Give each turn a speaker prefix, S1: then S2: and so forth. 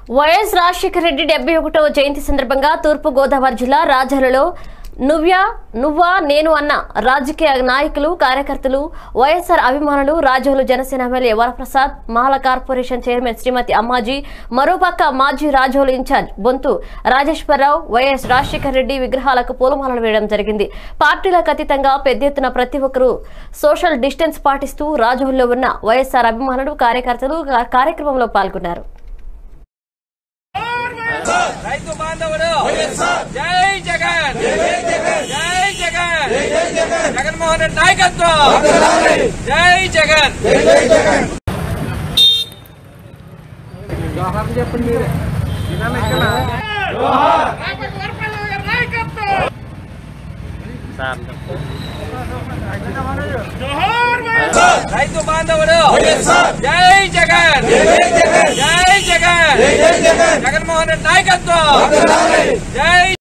S1: YS Rajasekhara Reddy డెబ్బై ఒకటవ జయంతి సందర్భంగా తూర్పు గోదావరి జిల్లా రాజాలలో నువ్వా నువ్వా నేను అన్న రాజకీయ నాయకులు కార్యకర్తలు వైఎస్ఆర్ అభిమానులు Rajolu Janasena MLA Varaprasad Mala corporation chairman Srimathi Ammaji మరోపక్క మాజీ రాజోలు ఇన్ఛార్జ్ బొంతు రాజేశ్వరరావు వైఎస్ రాజశేఖర రెడ్డి విగ్రహాలకు పూలమాలలు వేయడం జరిగింది పార్టీలకు అతీతంగా పెద్ద ఎత్తున ప్రతి ఒక్కరూ సోషల్ డిస్టెన్స్ పాటిస్తూ రాజోల్లో ఉన్న వైఎస్ఆర్ అభిమానులు కార్యకర్తలు కార్యక్రమంలో పాల్గొన్నారు
S2: రైతు బాంధవుడు జై జగన్ జై జగన్ జగన్మోహన్ రెడ్డి నాయకత్వం జై జగన్ రైతు బాంధవుడు జై జగన్ జై జగన్ జగన్మోహన్ రెడ్డి నాయకత్వం జై